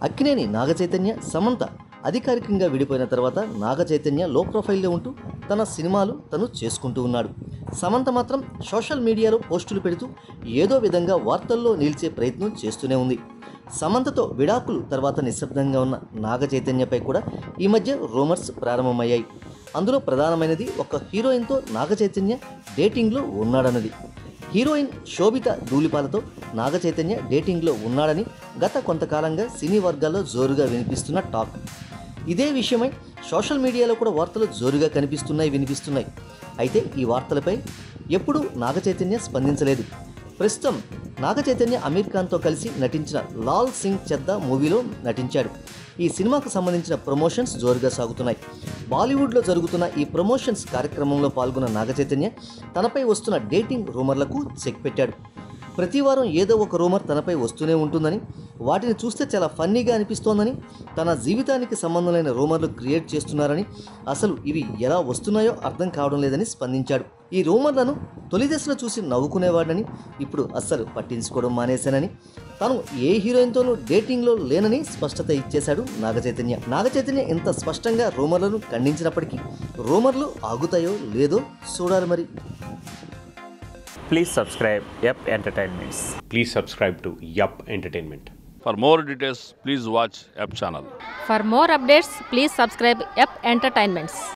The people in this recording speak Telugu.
అక్కినేని నాగచైతన్య సమంత అధికారికంగా విడిపోయిన తర్వాత నాగచైతన్య లో ప్రొఫైల్లో ఉంటూ తన సినిమాలు తను చేసుకుంటూ ఉన్నాడు సమంత మాత్రం సోషల్ మీడియాలో పోస్టులు పెడుతూ ఏదో విధంగా వార్తల్లో నిలిచే ప్రయత్నం చేస్తూనే ఉంది సమంతతో విడాకులు తర్వాత నిశ్శబ్దంగా ఉన్న నాగ చైతన్యపై కూడా ఈ మధ్య రూమర్స్ ప్రారంభమయ్యాయి అందులో ప్రధానమైనది ఒక హీరోయిన్తో నాగ చైతన్య డేటింగ్లో ఉన్నాడన్నది హీరోయిన్ శోభిత ధూళిపాలతో నాగ చైతన్య డేటింగ్లో ఉన్నాడని గత కొంతకాలంగా సినీ వర్గాల్లో జోరుగా వినిపిస్తున్న టాక్ ఇదే విషయమై సోషల్ మీడియాలో కూడా వార్తలు జోరుగా కనిపిస్తున్నాయి వినిపిస్తున్నాయి అయితే ఈ వార్తలపై ఎప్పుడూ నాగ చైతన్య స్పందించలేదు ప్రస్తుతం నాగ చైతన్య అమీర్ ఖాన్తో కలిసి నటించిన లాల్ సింగ్ చెద్దా మూవీలో నటించాడు ఈ సినిమాకు సంబంధించిన ప్రమోషన్స్ జోరుగా సాగుతున్నాయి బాలీవుడ్లో జరుగుతున్న ఈ ప్రమోషన్స్ కార్యక్రమంలో పాల్గొన్న నాగ చైతన్య తనపై వస్తున్న డేటింగ్ రూమర్లకు చెక్ పెట్టాడు ప్రతి వారం ఏదో ఒక రూమర్ తనపై వస్తూనే ఉంటుందని వాటిని చూస్తే చాలా ఫన్నీగా అనిపిస్తోందని తన జీవితానికి సంబంధం లేని రూమర్లు క్రియేట్ చేస్తున్నారని అసలు ఇవి ఎలా వస్తున్నాయో అర్థం కావడం లేదని స్పందించాడు ఈ రూమర్లను తొలి దశలో చూసి నవ్వుకునేవాడని ఇప్పుడు అస్సలు పట్టించుకోవడం మానేశానని తాను ఏ హీరోయిన్తోనూ డేటింగ్లో లేనని స్పష్టత ఇచ్చేశాడు నాగచైతన్య నాగచైతన్య ఇంత స్పష్టంగా రూమర్లను ఖండించినప్పటికీ రూమర్లు ఆగుతాయో లేదో చూడాలి మరి Please subscribe Yep Entertainments. Please subscribe to Yup Entertainment. For more details, please watch App channel. For more updates, please subscribe Up Entertainments.